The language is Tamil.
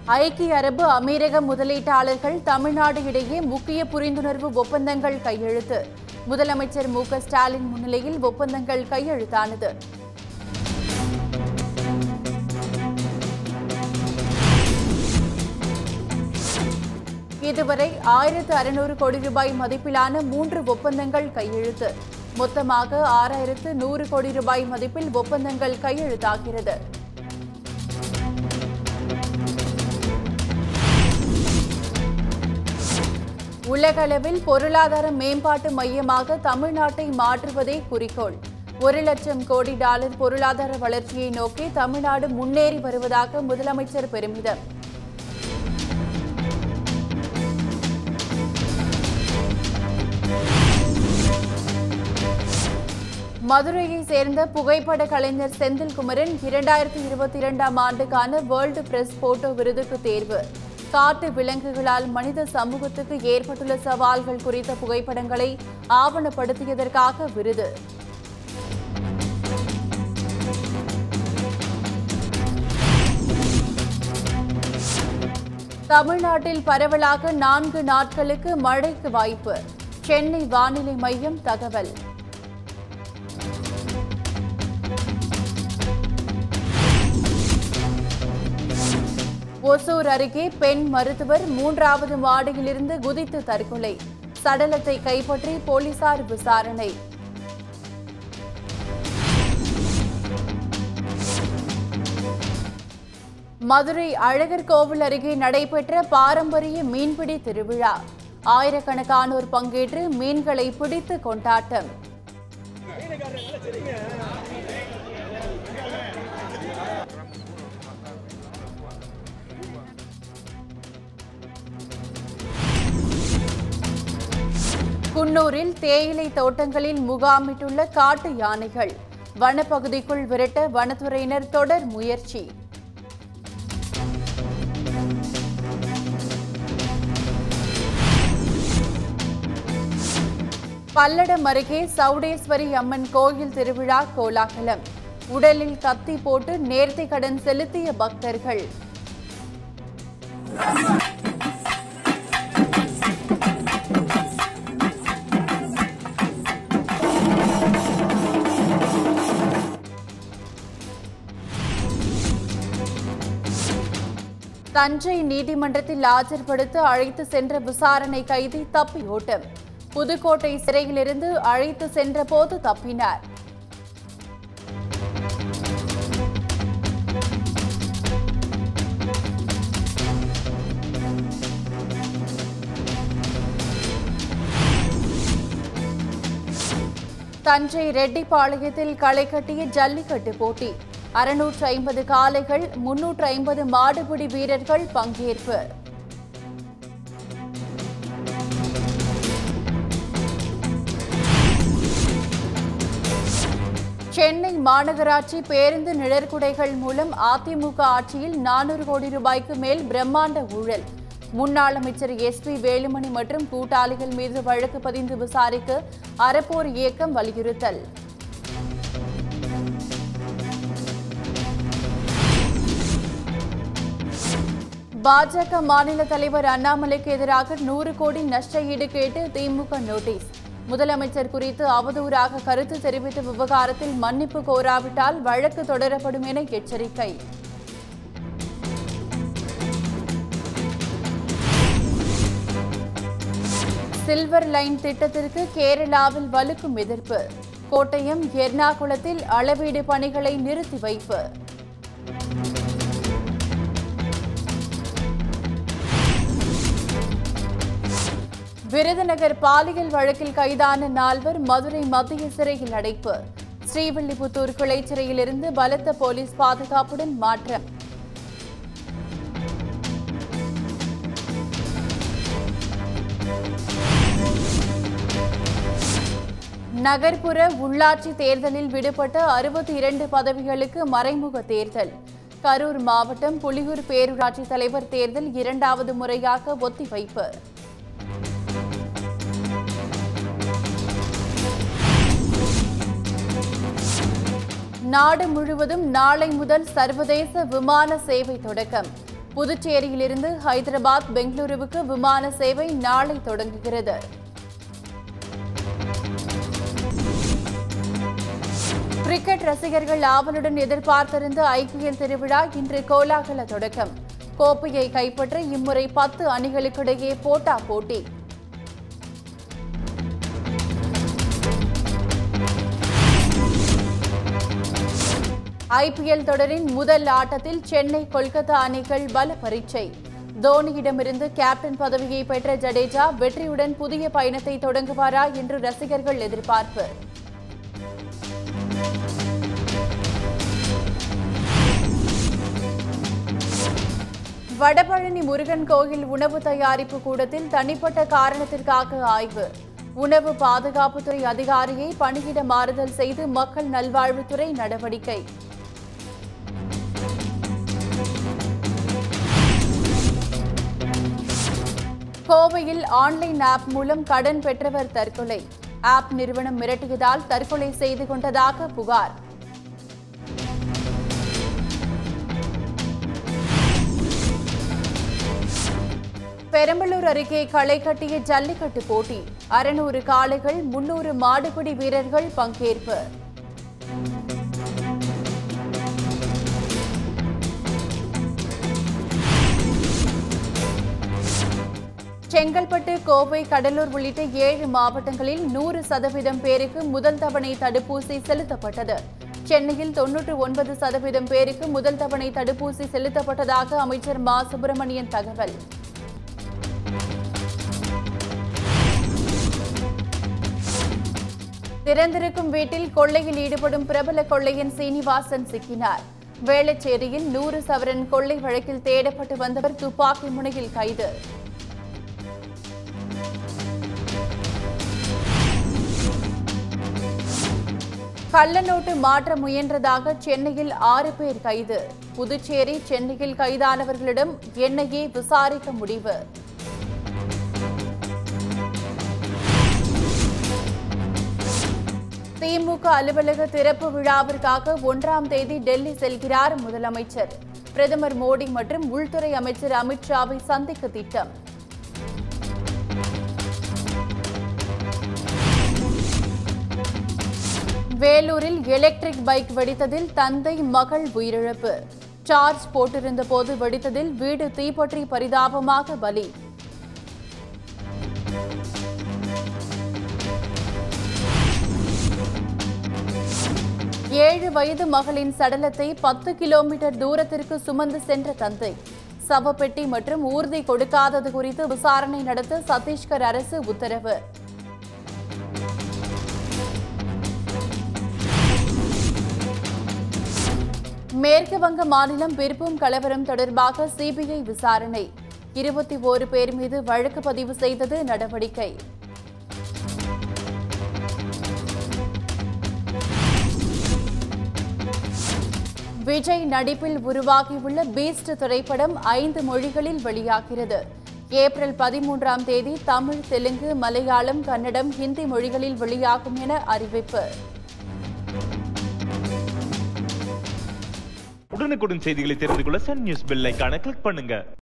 ஐக்கிய அரபு அமீரக முதலீட்டாளர்கள் தமிழ்நாடு இடையே முக்கிய புரிந்துணர்வு ஒப்பந்தங்கள் கையெழுத்து முதலமைச்சர் மு க ஸ்டாலின் முன்னிலையில் ஒப்பந்தங்கள் கையெழுத்தானது இதுவரை ஆயிரத்து அறுநூறு கோடி ரூபாய் மதிப்பிலான மூன்று ஒப்பந்தங்கள் கையெழுத்து மொத்தமாக ஆறாயிரத்து நூறு கோடி ரூபாய் மதிப்பில் ஒப்பந்தங்கள் கையெழுத்தாகிறது உலகளவில் பொருளாதார மேம்பாட்டு மையமாக தமிழ்நாட்டை மாற்றுவதே குறிக்கோள் ஒரு லட்சம் கோடி டாலர் பொருளாதார வளர்ச்சியை நோக்கி தமிழ்நாடு முன்னேறி வருவதாக முதலமைச்சர் பெருமிதம் மதுரையை சேர்ந்த புகைப்பட கலைஞர் செந்தில்குமரன் இரண்டாயிரத்தி இருபத்தி இரண்டாம் ஆண்டுக்கான வேர்ல்டு பிரஸ் போட்டோ விருதுக்கு தேர்வு காட்டு விலங்குகளால் மனித சமூகத்துக்கு ஏற்பட்டுள்ள சவால்கள் குறித்த புகைப்படங்களை ஆவணப்படுத்தியதற்காக விருது தமிழ்நாட்டில் பரவலாக நான்கு நாட்களுக்கு மழைக்கு வாய்ப்பு சென்னை வானிலை மையம் தகவல் ஒசூர் அருகே பெண் மருத்துவர் மூன்றாவது மாடியிலிருந்து குதித்து தற்கொலை சடலத்தை கைப்பற்றி போலீசார் விசாரணை மதுரை அழகர் கோவில் அருகே நடைபெற்ற பாரம்பரிய மீன்பிடி திருவிழா ஆயிரக்கணக்கானோர் பங்கேற்று மீன்களை பிடித்து கொண்டாட்டம் குன்னூரில் தேயிலை தோட்டங்களில் முகாமிட்டுள்ள காட்டு யானைகள் வனப்பகுதிக்குள் விரட்ட வனத்துறையினர் தொடர் முயற்சி பல்லடம் அருகே சவுடேஸ்வரி அம்மன் கோயில் திருவிழா கோலாகலம் உடலில் கத்தி போட்டு நேர்த்தி கடன் செலுத்திய பக்தர்கள் தஞ்சை நீதிமன்றத்தில் ஆஜர்படுத்த அழைத்து சென்ற விசாரணை கைதி தப்பி ஓட்டம் புதுக்கோட்டை சிறையிலிருந்து அழைத்து சென்ற போது தப்பினார் தஞ்சை ரெட்டிப்பாளையத்தில் களை கட்டிய ஜல்லிக்கட்டு போட்டி அறுநூற்று ஐம்பது காளைகள் முன்னூற்று ஐம்பது மாடுபிடி வீரர்கள் பங்கேற்பு சென்னை மாநகராட்சி பேருந்து நிழற்குடைகள் மூலம் அதிமுக ஆட்சியில் நானூறு கோடி ரூபாய்க்கு மேல் பிரம்மாண்ட ஊழல் முன்னாள் அமைச்சர் எஸ் பி வேலுமணி மற்றும் கூட்டாளிகள் மீது வழக்கு பதிந்து விசாரிக்க அறப்போர் இயக்கம் வலியுறுத்தல் பாஜக மாநில தலைவர் அண்ணாமலைக்கு எதிராக நூறு கோடி நஷ்ட ஈடு கேட்டு திமுக நோட்டீஸ் முதலமைச்சர் குறித்து அவதூறாக கருத்து தெரிவித்த விவகாரத்தில் மன்னிப்பு கோராவிட்டால் வழக்கு தொடரப்படும் என எச்சரிக்கை சில்வர் லைன் திட்டத்திற்கு கேரளாவில் வலுக்கும் எதிர்ப்பு கோட்டயம் எர்ணாகுளத்தில் அளவீடு பணிகளை நிறுத்தி வைப்பு விருதுநகர் பாலியல் வழக்கில் கைதான நால்வர் மதுரை மத்திய சிறையில் அடைப்பு ஸ்ரீவில்லிபுத்தூர் கிளை சிறையிலிருந்து பலத்த போலீஸ் பாதுகாப்புடன் மாற்றம் நகர்ப்புற உள்ளாட்சி தேர்தலில் விடுபட்ட அறுபத்தி இரண்டு பதவிகளுக்கு மறைமுக தேர்தல் கரூர் மாவட்டம் புலியூர் பேரூராட்சி தலைவர் தேர்தல் இரண்டாவது முறையாக ஒத்திவைப்பு நாடு முழுவதும் நாளை முதல் சர்வதேச விமான சேவை தொடக்கம் புதுச்சேரியிலிருந்து ஹைதராபாத் பெங்களூருவுக்கு விமான சேவை நாளை தொடங்குகிறது கிரிக்கெட் ரசிகர்கள் ஆவலுடன் எதிர்பார்த்திருந்த ஐபிஎல் திருவிழா இன்று கோலாகல தொடக்கம் கோப்பையை கைப்பற்ற இம்முறை பத்து அணிகளுக்கிடையே போட்டா போட்டி ஐபிஎல் தொடரின் முதல் ஆட்டத்தில் சென்னை கொல்கத்தா அணிகள் பல பரீட்சை தோனியிடமிருந்து கேப்டன் பதவியை பெற்ற ஜடேஜா வெற்றியுடன் புதிய பயணத்தை தொடங்குவாரா என்று ரசிகர்கள் எதிர்பார்ப்பு வடபழனி முருகன் கோயில் உணவு தயாரிப்பு கூடத்தில் தனிப்பட்ட காரணத்திற்காக ஆய்வு உணவு பாதுகாப்புத்துறை அதிகாரியை பணியிட மாறுதல் செய்து மக்கள் நல்வாழ்வுத்துறை நடவடிக்கை கோவையில் ஆன்லைன் ஆப் மூலம் கடன் பெற்றவர் தற்கொலை ஆப் நிறுவனம் மிரட்டியதால் தற்கொலை செய்து கொண்டதாக புகார் பெரம்பலூர் அருகே களை கட்டிய ஜல்லிக்கட்டு போட்டி அறுநூறு காளைகள் முன்னூறு மாடுபிடி வீரர்கள் பங்கேற்பு செங்கல்பட்டு கோவை கடலூர் உள்ளிட்ட ஏழு மாவட்டங்களில் நூறு சதவீதம் பேருக்கு முதல் தவணை தடுப்பூசி செலுத்தப்பட்டது சென்னையில் தொன்னூற்று ஒன்பது சதவீதம் பேருக்கு முதல் தவணை தடுப்பூசி செலுத்தப்பட்டதாக அமைச்சர் மா சுப்பிரமணியன் தகவல் திறந்திருக்கும் வீட்டில் கொள்ளையில் ஈடுபடும் பிரபல கொள்ளையன் சீனிவாசன் சிக்கினார் வேளச்சேரியில் நூறு சவரன் கொள்ளை வழக்கில் தேடப்பட்டு வந்தவர் துப்பாக்கி முனையில் கைது கள்ள நோட்டு மாற்ற முயன்றதாக சென்னையில் ஆறு பேர் கைது புதுச்சேரி சென்னையில் கைதானவர்களிடம் என்ஐஏ விசாரிக்க முடிவு திமுக அலுவலக திறப்பு விழாவிற்காக ஒன்றாம் தேதி டெல்லி செல்கிறார் முதலமைச்சர் பிரதமர் மோடி மற்றும் உள்துறை அமைச்சர் அமித்ஷாவை சந்திக்க திட்டம் வேலூரில் எலக்ட்ரிக் பைக் வெடித்ததில் தந்தை மகள் உயிரிழப்பு சார்ஜ் போட்டிருந்த போது வெடித்ததில் வீடு தீப்பற்றி பரிதாபமாக பலி ஏழு வயது மகளின் சடலத்தை பத்து கிலோமீட்டர் தூரத்திற்கு சுமந்து சென்ற தந்தை சவப்பெட்டி மற்றும் ஊர்தி கொடுக்காதது குறித்து விசாரணை நடத்த சத்தீஸ்கர் அரசு உத்தரவு மேற்கு வங்க மாநிலம் பிர்பூம் கலவரம் தொடர்பாக சிபிஐ விசாரணை இருபத்தி ஓரு பேர் மீது வழக்கு பதிவு செய்தது நடவடிக்கை விஜய் நடிப்பில் உருவாகியுள்ள பீஸ்ட் திரைப்படம் ஐந்து மொழிகளில் வெளியாகிறது ஏப்ரல் பதிமூன்றாம் தேதி தமிழ் தெலுங்கு மலையாளம் கன்னடம் ஹிந்தி மொழிகளில் வெளியாகும் என அறிவிப்பு உடனுக்குடன் செய்திகளை தெரிந்து கொள்ள சன் நியூஸ் பெல் ஐகானை கிளிக் பண்ணுங்க